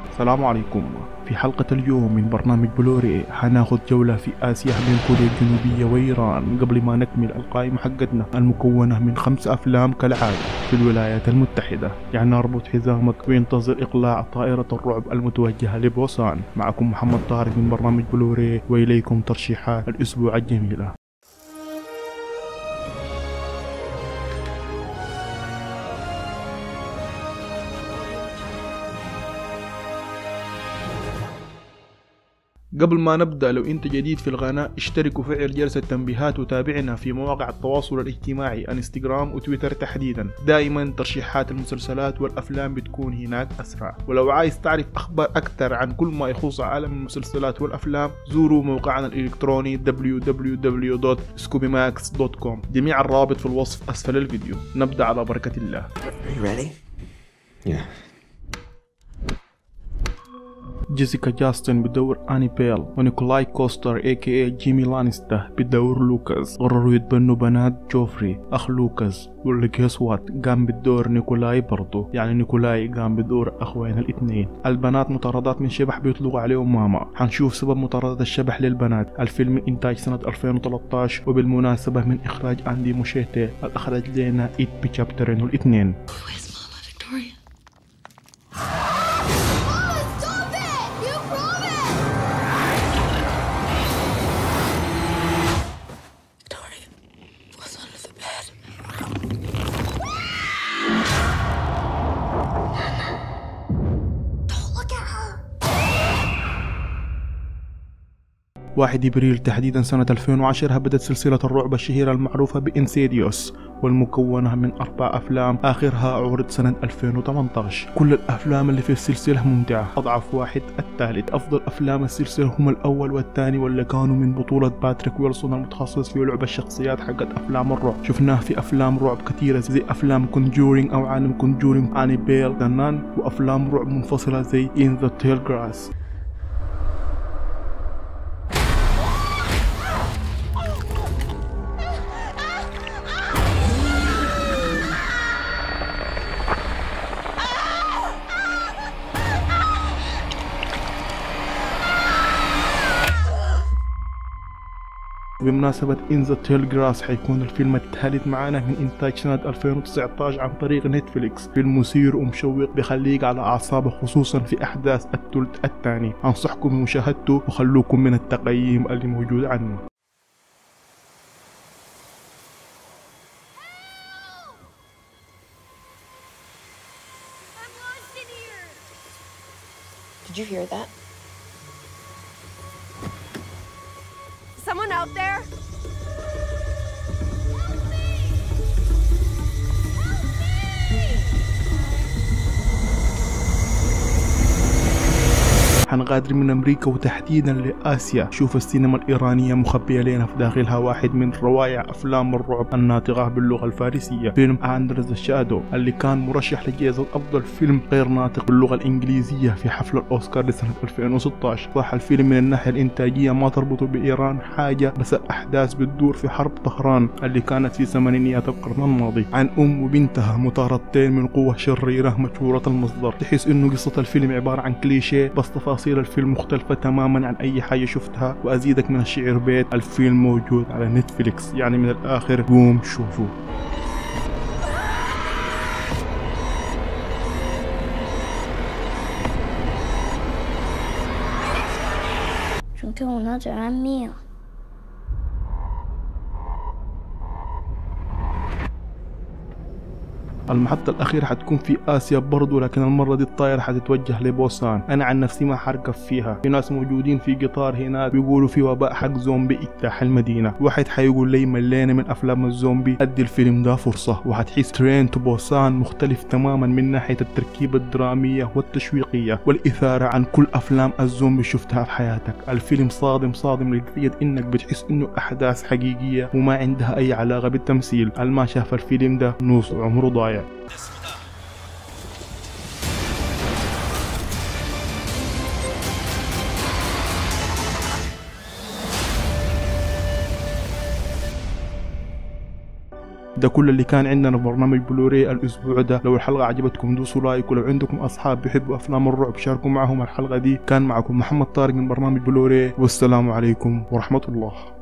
السلام عليكم في حلقة اليوم من برنامج بلوري حناخد جولة في آسيا بين كوريا الجنوبية وإيران قبل ما نكمل القائمة حقتنا المكونة من خمس أفلام كالعادة في الولايات المتحدة يعني اربط حزامك وينتظر إقلاع طائرة الرعب المتوجهة لبوسان معكم محمد طارق من برنامج بلوري وإليكم ترشيحات الأسبوع الجميلة قبل ما نبدأ لو انت جديد في القناة اشترك وفعل جرس التنبيهات وتابعنا في مواقع التواصل الاجتماعي انستغرام وتويتر تحديدا دائما ترشيحات المسلسلات والافلام بتكون هناك اسرع ولو عايز تعرف اخبار اكثر عن كل ما يخص عالم المسلسلات والافلام زوروا موقعنا الالكتروني www.scoobymax.com جميع الروابط في الوصف اسفل الفيديو نبدأ على بركة الله Are you ready? Yeah. جيسيكا جاستن بدور اني بيل ونيكولاي كوستر اي كي اي جيمي لانستا بدور لوكاس قرروا يتبنوا بنات جوفري اخ لوكاس واللي جيس وات قام بدور نيكولاي برضو يعني نيكولاي قام بدور اخوين الاثنين البنات مطاردات من شبح بيطلقوا عليهم ماما حنشوف سبب مطاردة الشبح للبنات الفيلم من انتاج سنة 2013 وبالمناسبة من اخراج اندي موشيتي الاخرج لنا ايت بشابترين الاثنين Where's Mama Victoria? Stop it! You promised! Victoria was under the bed. Don't look at her! 1 ابريل تحديدا سنة 2010 بدأت سلسلة الرعب الشهيرة المعروفة بإنسيديوس والمكونة من أربع أفلام آخرها عرض سنة 2018 كل الأفلام اللي في السلسلة ممتعة أضعف واحد الثالث أفضل أفلام السلسلة هم الأول والثاني واللي كانوا من بطولة باتريك ويلسون المتخصص في لعب الشخصيات حقت أفلام الرعب شفناه في أفلام رعب كثيرة زي أفلام كونجورينج أو عالم كونجورينج أني بيل دنان وأفلام رعب منفصلة زي إن ذا تيل جراس بمناسبة إن ذا تيل جراس حيكون الفيلم الثالث معانا من إنتاج سنة 2019 عن طريق نتفليكس فيلم مثير ومشوق بخليك على أعصابه خصوصا في أحداث الثلث الثاني أنصحكم بمشاهدته وخلوكم من التقييم اللي موجود عنه I'm lost in here! Did you hear that? Someone out there? حنغادر من أمريكا وتحديدا لآسيا شوف السينما الإيرانية مخبية لنا في داخلها واحد من روائع أفلام الرعب الناطقة باللغة الفارسية فيلم أندر ذا شادو اللي كان مرشح لجائزة أفضل فيلم غير ناطق باللغة الإنجليزية في حفل الأوسكار لسنة 2016 صح الفيلم من الناحية الإنتاجية ما تربطه بإيران حاجة بس الأحداث بتدور في حرب طهران اللي كانت في ثمانينيات القرن الماضي عن أم وبنتها مطاردتين من قوة شريرة مشهورة المصدر تحس إنه قصة الفيلم عبارة عن كليشيه بس تفاصيل الفيلم مختلفة تماما عن أي حاجة شفتها وأزيدك من الشعر بيت الفيلم موجود على نتفليكس يعني من الآخر قوم شوفوا 请给我拿点安眠。 المحطة الأخيرة حتكون في آسيا برضو لكن المرة دي الطائرة حتتوجه لبوسان أنا عن نفسي ما حركب فيها في ناس موجودين في قطار هناك بيقولوا في وباء حق زومبي اجتاح المدينة واحد حيقول لي ملينا من أفلام الزومبي أدي الفيلم ده فرصة وحتحس ترين تو بوسان مختلف تماما من ناحية التركيبة الدرامية والتشويقية والإثارة عن كل أفلام الزومبي شفتها في حياتك الفيلم صادم صادم لدرجة إنك بتحس إنه أحداث حقيقية وما عندها أي علاقة بالتمثيل الما شاف الفيلم ده نص عمره ضايع ده كل اللي كان عندنا في برنامج بلوري الاسبوع ده لو الحلقه عجبتكم دوسوا لايك ولو عندكم اصحاب بيحبوا افلام الرعب شاركوا معهم الحلقه دي كان معكم محمد طارق من برنامج بلوري والسلام عليكم ورحمه الله